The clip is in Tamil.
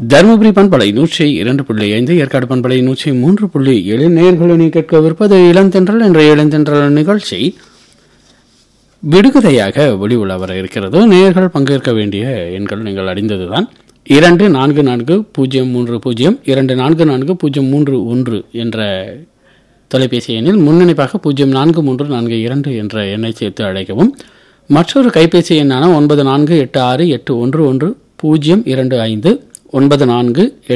தருமபுரி பண்பலை நூற்றி இரண்டு புள்ளி ஐந்து ஏற்காடு பண்பலை நூற்றி மூன்று புள்ளி ஏழு நேர்களை கேட்கவிருப்பது இளந்தென்றல் என்ற இளந்தென்றல் நிகழ்ச்சி விடுகதையாக ஒளி உலா வர இருக்கிறது நேயர்கள் பங்கேற்க வேண்டிய எண்கள் நீங்கள் அறிந்ததுதான் இரண்டு நான்கு நான்கு பூஜ்ஜியம் மூன்று பூஜ்ஜியம் இரண்டு நான்கு நான்கு பூஜ்ஜியம் மூன்று ஒன்று என்ற தொலைபேசி எண்ணில் முன்னணிப்பாக பூஜ்ஜியம் நான்கு மூன்று நான்கு இரண்டு என்ற எண்ணை சேர்த்து அழைக்கவும் மற்றொரு கைபேசி எண்ணான ஒன்பது நான்கு எட்டு ஆறு எட்டு ஒன்று ஒன்று பூஜ்ஜியம் இரண்டு ஐந்து ஒன்பது நான்கு